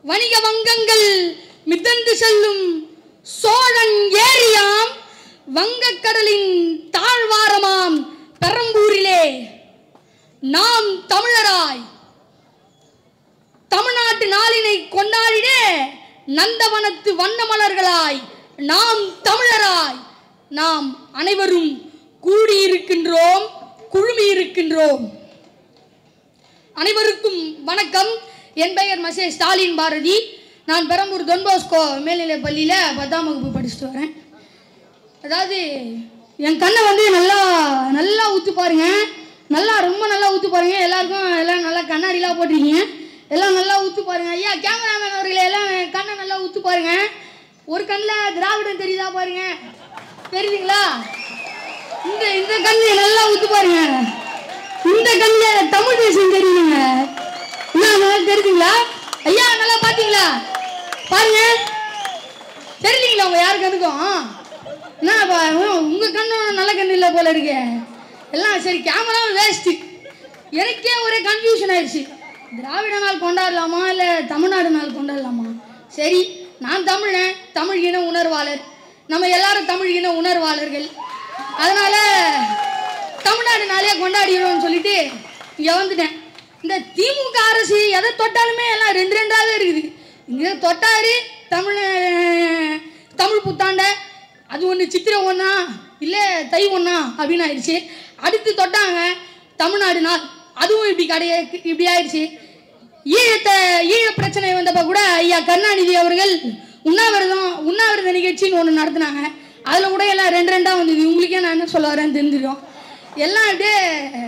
வணிக வங்கங்கள் மிதந்து செல்லும் சோழன் ஏரியாம் வங்கக்கடலின் தாழ்வாரமாம் பெரம்பூரிலே நாம் தமிழராய் தமிழ்நாட்டு நாளினை கொண்டாடிட நந்தவனத்து வண்ண மலர்களாய் நாம் தமிழராய் நாம் அனைவரும் கூடியிருக்கின்றோம் குழுமி இருக்கின்றோம் அனைவருக்கும் வணக்கம் என் பெயர் மசே ஸ்டாலின் பாரதி நான் பெரம்பூர் தொன்போஸ்கோ மேல்நிலைப் பள்ளியில் பத்தாம் வகுப்பு படிச்சுட்டு வரேன் அதாவது என் கண்ணை வந்து நல்லா நல்லா ஊத்து பாருங்க நல்லா ரொம்ப நல்லா ஊத்து பாருங்க எல்லாருக்கும் எல்லாம் நல்லா கண்ணாடிலாம் போட்டிருக்கீங்க எல்லாம் நல்லா ஊத்து பாருங்க ஐயா கேமராமேன் அவர்களே எல்லாம் கண்ணை நல்லா ஊத்து பாருங்க ஒரு கண்ணில் திராவிடம் தெரியுதா பாருங்க தெரியுதுங்களா இந்த இந்த கண்ணு நல்லா ஊத்து பாருங்க இந்த கண்ணில் தமிழ் தேசம் தெரியுதுங்க என்ன நல்லா தெரியுதுங்களா ஐயா நல்லா பார்த்தீங்களா பாருங்க தெரியலீங்களா உங்க யாரு கண்ணுக்கும் என்னப்பா உங்க கண்ணும் நல்ல கண்ணு இல்லை போல இருக்கு எல்லாம் சரி கேமராவும் வேஸ்ட்டு எனக்கே ஒரே கன்ஃபியூஷன் ஆயிடுச்சு திராவிட நாள் கொண்டாடலாமா இல்லை தமிழ்நாடு நாள் கொண்டாடலாமா சரி நான் தமிழன் தமிழ் இன உணர்வாளர் நம்ம எல்லாரும் தமிழ் இன உணர்வாளர்கள் அதனால தமிழ்நாடு நாளே கொண்டாடிடுவோம்னு சொல்லிட்டு இங்கே வந்துட்டேன் இந்த திமுக அரசு எதை தொட்டாலுமே எல்லாம் ரெண்டு ரெண்டாவே இருக்குது இங்கே தொட்டாரு தமிழ் தமிழ் புத்தாண்டை அது ஒன்று சித்திரை ஒன்றா இல்லை தை ஒன்றா அப்படின்னு ஆயிடுச்சு அடுத்து தொட்டாங்க தமிழ்நாடு நாள் அதுவும் இப்படி கிடையாது இப்படி ஆயிடுச்சு ஈழத்தை ஈழ பிரச்சனை வந்தப்ப கூட ஐயா கருணாநிதி அவர்கள் உண்ணாவிரதம் உண்ணாவிரத நிகழ்ச்சின்னு ஒன்று நடத்துனாங்க அதில் கூட எல்லாம் ரெண்டு ரெண்டாக வந்தது உங்களுக்கே நான் என்ன சொல்ல வரேன்னு தெரிஞ்சிடும் எல்லாம் அப்படியே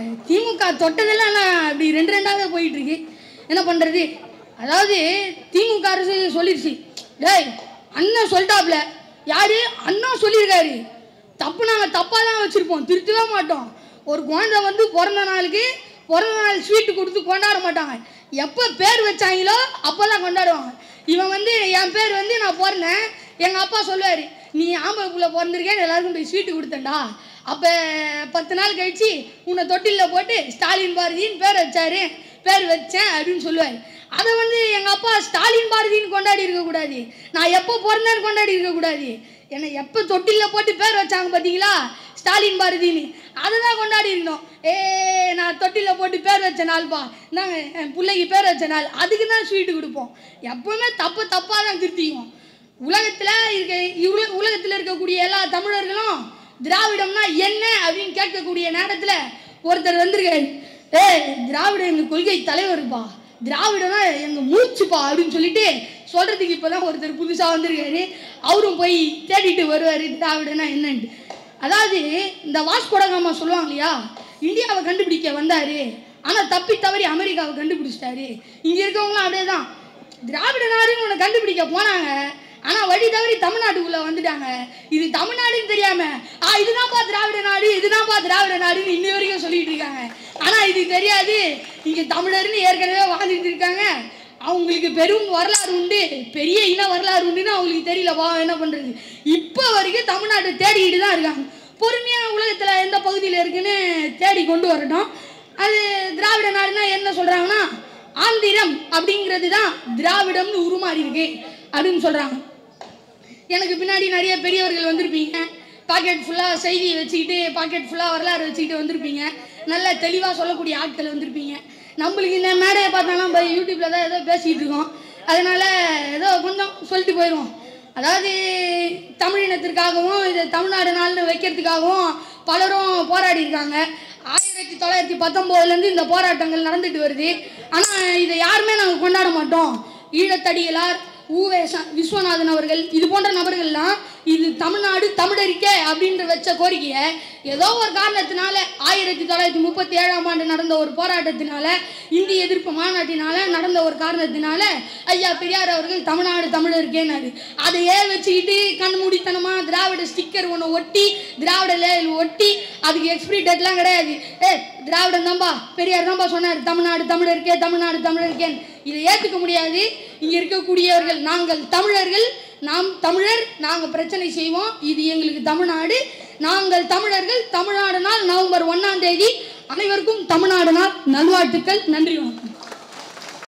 திமுக தொட்டதெல்லாம் எல்லாம் அப்படி ரெண்டு ரெண்டாவே போயிட்டு இருக்கு என்ன பண்ணுறது அதாவது திமுக அரசு சொல்லிடுச்சு டேய் அண்ணன் சொல்லிட்டாப்ல யாரு அண்ணா சொல்லியிருக்காரு தப்பு நாங்கள் தப்பாக தான் வச்சுருப்போம் திருத்தவே மாட்டோம் ஒரு குழந்தை வந்து பிறந்த நாளுக்கு பிறந்த நாள் ஸ்வீட்டு கொடுத்து கொண்டாட மாட்டாங்க எப்போ பேர் வச்சாங்களோ அப்போ தான் கொண்டாடுவாங்க இவன் வந்து என் பேர் வந்து நான் பிறந்தேன் எங்கள் அப்பா சொல்லுவார் நீ ஆம்பளை புள்ள பிறந்திருக்கேன் எல்லாருக்கும் போய் ஸ்வீட்டு கொடுத்தேன்டா அப்போ பத்து நாள் கழிச்சு உன்னை தொட்டிலில் போட்டு ஸ்டாலின் பாரதின்னு பேர் வச்சாரு பேர் வச்சேன் அப்படின்னு சொல்லுவார் அதை வந்து எங்கள் அப்பா ஸ்டாலின் பாரதின்னு கொண்டாடி இருக்கக்கூடாது நான் எப்போ பிறந்தேன்னு கொண்டாடி இருக்கக்கூடாது என்னை எப்போ தொட்டிலில் போட்டு பேர் வச்சாங்க பார்த்தீங்களா ஸ்டாலின் பாரதின்னு அதை தான் கொண்டாடி இருக்கணும் ஏ நான் தொட்டிலில் போட்டு பேர் வச்ச நாள்ப்பா நாங்கள் என் பிள்ளைக்கு பேர் வச்ச நாள் அதுக்கு தான் ஸ்வீட்டு கொடுப்போம் எப்போவுமே தப்பு தப்பாக தான் திருத்திக்குவோம் உலகத்தில் இருக்க உல உலகத்தில் இருக்கக்கூடிய எல்லா தமிழர்களும் திராவிடம்னா என்ன அப்படின்னு கேட்கக்கூடிய நேரத்தில் ஒருத்தர் வந்திருக்காரு ஏய் திராவிடம் எங்கள் கொள்கை தலைவருப்பா திராவிடம்னா எங்கள் மூச்சுப்பா அப்படின்னு சொல்லிட்டு சொல்கிறதுக்கு இப்போ தான் ஒருத்தர் புதுசாக வந்திருக்காரு அவரும் போய் தேடிட்டு வருவார் திராவிடனா என்னன்ட்டு அதாவது இந்த வாஸ்கோடகாமா சொல்லுவாங்க இல்லையா இந்தியாவை கண்டுபிடிக்க வந்தார் ஆனால் தப்பி தவறி அமெரிக்காவை கண்டுபிடிச்சிட்டாரு இங்கே இருக்கவங்களும் அப்படியே தான் திராவிட நாடுன்னு ஒன்று கண்டுபிடிக்க போனாங்க ஆனால் வழி தவறி தமிழ்நாட்டுக்குள்ளே வந்துட்டாங்க இது தமிழ்நாடுன்னு தெரியாம ஆ இதுதான்ப்பா திராவிட நாடு இதுதான்ப்பா திராவிட நாடுன்னு இன்னி வரைக்கும் சொல்லிட்டு இருக்காங்க ஆனால் இது தெரியாது இங்கே தமிழர்னு ஏற்கனவே வாழ்ந்துட்டு இருக்காங்க அவங்களுக்கு பெரும் வரலாறு உண்டு பெரிய இன வரலாறு உண்டுன்னு அவங்களுக்கு தெரியலப்பா என்ன பண்ணுறது இப்போ வரைக்கும் தமிழ்நாட்டை தேடிக்கிட்டு தான் இருக்காங்க பொறுமையாக உலகத்தில் எந்த பகுதியில் இருக்குன்னு தேடி கொண்டு வரட்டும் அது திராவிட நாடுனா என்ன சொல்கிறாங்கன்னா ஆந்திரம் அப்படிங்கிறது தான் திராவிடம்னு உருமாறி இருக்கு அப்படின்னு சொல்கிறாங்க எனக்கு பின்னாடி நிறைய பெரியவர்கள் வந்திருப்பீங்க பாக்கெட் ஃபுல்லாக செய்தி வச்சுக்கிட்டு பாக்கெட் ஃபுல்லாக வரலாறு வச்சுக்கிட்டு வந்திருப்பீங்க நல்ல தெளிவாக சொல்லக்கூடிய ஆட்கள் வந்திருப்பீங்க நம்மளுக்கு இந்த மேடையை பார்த்தாலும் இப்போ யூடியூப்பில் தான் ஏதோ பேசிகிட்டு இருக்கோம் அதனால் ஏதோ கொஞ்சம் சொல்லிட்டு போயிடுவோம் அதாவது தமிழினத்திற்காகவும் இது தமிழ்நாடு நாள்னு வைக்கிறதுக்காகவும் பலரும் போராடி இருக்காங்க ஆயிரத்தி தொள்ளாயிரத்தி பத்தொம்போதுலேருந்து இந்த போராட்டங்கள் நடந்துட்டு வருது ஆனால் இதை யாருமே நாங்கள் கொண்டாட மாட்டோம் ஈழத்தடிகளார் ஊவே ச- விஸ்வநாதன் அவர்கள் இது போன்ற நபர்கள்லாம் இது தமிழ்நாடு தமிழறிக்கை அப்படின்ற வச்ச கோரிக்கையை ஏதோ ஒரு காரணத்தினால ஆயிரத்தி தொள்ளாயிரத்தி முப்பத்தி ஏழாம் ஆண்டு நடந்த ஒரு போராட்டத்தினால இந்திய எதிர்ப்பு மாநாட்டினால நடந்த ஒரு காரணத்தினால ஐயா பெரியார் அவர்கள் தமிழ்நாடு தமிழருக்கேனாரு அதையே வச்சுக்கிட்டு கண் மூடித்தனமா திராவிட ஸ்டிக்கர் ஒன்று ஒட்டி திராவிட லேபிள் ஒட்டி அதுக்கு எக்ஸ்பிரி டேட்லாம் கிடையாது ஏ திராவிடம் தான்பா பெரியார் தான்பா சொன்னார் தமிழ்நாடு தமிழருக்கே தமிழ்நாடு தமிழருக்கேன்னு இதை ஏற்றுக்க முடியாது இங்கே இருக்கக்கூடியவர்கள் நாங்கள் தமிழர்கள் நாம் தமிழர் நாங்கள் பிரச்சனை செய்வோம் இது எங்களுக்கு தமிழ்நாடு நாங்கள் தமிழர்கள் தமிழ்நாடு நாள் நவம்பர் ஒன்றாம் தேதி அனைவருக்கும் தமிழ்நாடு நாள் நல்வாழ்த்துக்கள் நன்றி வணக்கம்